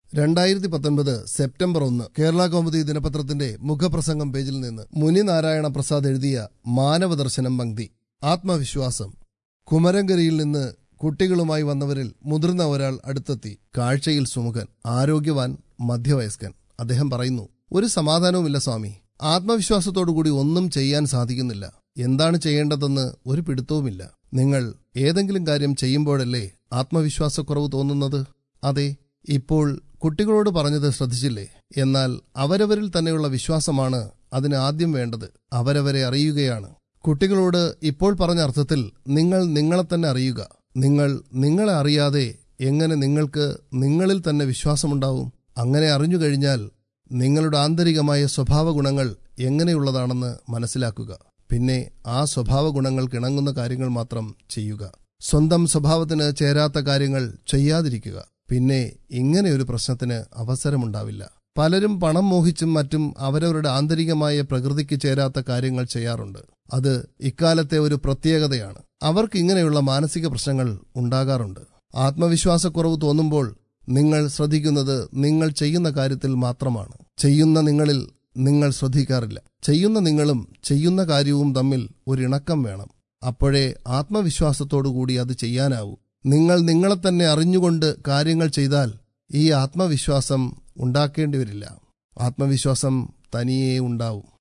രണ്ടായിരത്തി പത്തൊൻപത് സെപ്റ്റംബർ ഒന്ന് കേരള കൗമുദി ദിനപത്രത്തിന്റെ മുഖപ്രസംഗം പേജിൽ നിന്ന് മുനി നാരായണ പ്രസാദ് എഴുതിയ മാനവദർശനം പങ്ക്തി ആത്മവിശ്വാസം കുമരങ്കരിയിൽ നിന്ന് കുട്ടികളുമായി വന്നവരിൽ മുതിർന്ന ഒരാൾ അടുത്തെത്തി കാഴ്ചയിൽ സുമുഖൻ ആരോഗ്യവാൻ മധ്യവയസ്കൻ അദ്ദേഹം പറയുന്നു ഒരു സമാധാനവുമില്ല സ്വാമി ആത്മവിശ്വാസത്തോടുകൂടി ഒന്നും ചെയ്യാൻ സാധിക്കുന്നില്ല എന്താണ് ചെയ്യേണ്ടതെന്ന് ഒരു പിടുത്തവുമില്ല നിങ്ങൾ ഏതെങ്കിലും കാര്യം ചെയ്യുമ്പോഴല്ലേ ആത്മവിശ്വാസക്കുറവ് തോന്നുന്നത് അതെ ഇപ്പോൾ കുട്ടികളോട് പറഞ്ഞത് ശ്രദ്ധിച്ചില്ലേ എന്നാൽ അവരവരിൽ തന്നെയുള്ള വിശ്വാസമാണ് അതിന് ആദ്യം വേണ്ടത് അവരവരെ അറിയുകയാണ് കുട്ടികളോട് ഇപ്പോൾ പറഞ്ഞ അർത്ഥത്തിൽ നിങ്ങൾ നിങ്ങളെ തന്നെ അറിയുക നിങ്ങൾ നിങ്ങളെ അറിയാതെ എങ്ങനെ നിങ്ങൾക്ക് നിങ്ങളിൽ തന്നെ വിശ്വാസമുണ്ടാവും അങ്ങനെ അറിഞ്ഞു കഴിഞ്ഞാൽ നിങ്ങളുടെ ആന്തരികമായ സ്വഭാവ ഗുണങ്ങൾ എങ്ങനെയുള്ളതാണെന്ന് മനസ്സിലാക്കുക പിന്നെ ആ സ്വഭാവ ഗുണങ്ങൾക്കിണങ്ങുന്ന കാര്യങ്ങൾ മാത്രം ചെയ്യുക സ്വന്തം സ്വഭാവത്തിന് ചേരാത്ത കാര്യങ്ങൾ ചെയ്യാതിരിക്കുക പിന്നെ ഇങ്ങനെയൊരു പ്രശ്നത്തിന് അവസരമുണ്ടാവില്ല പലരും പണം മോഹിച്ചും മറ്റും അവരവരുടെ ആന്തരികമായ പ്രകൃതിക്ക് ചേരാത്ത കാര്യങ്ങൾ ചെയ്യാറുണ്ട് അത് ഇക്കാലത്തെ ഒരു പ്രത്യേകതയാണ് അവർക്ക് ഇങ്ങനെയുള്ള മാനസിക പ്രശ്നങ്ങൾ ഉണ്ടാകാറുണ്ട് ആത്മവിശ്വാസക്കുറവ് തോന്നുമ്പോൾ നിങ്ങൾ ശ്രദ്ധിക്കുന്നത് നിങ്ങൾ ചെയ്യുന്ന കാര്യത്തിൽ മാത്രമാണ് ചെയ്യുന്ന നിങ്ങളിൽ നിങ്ങൾ ശ്രദ്ധിക്കാറില്ല ചെയ്യുന്ന നിങ്ങളും ചെയ്യുന്ന കാര്യവും തമ്മിൽ ഒരിണക്കം വേണം അപ്പോഴേ ആത്മവിശ്വാസത്തോടുകൂടി അത് ചെയ്യാനാവൂ നിങ്ങൾ നിങ്ങളെ തന്നെ അറിഞ്ഞുകൊണ്ട് കാര്യങ്ങൾ ചെയ്താൽ ഈ ആത്മവിശ്വാസം ഉണ്ടാക്കേണ്ടി വരില്ല ആത്മവിശ്വാസം തനിയേ ഉണ്ടാവും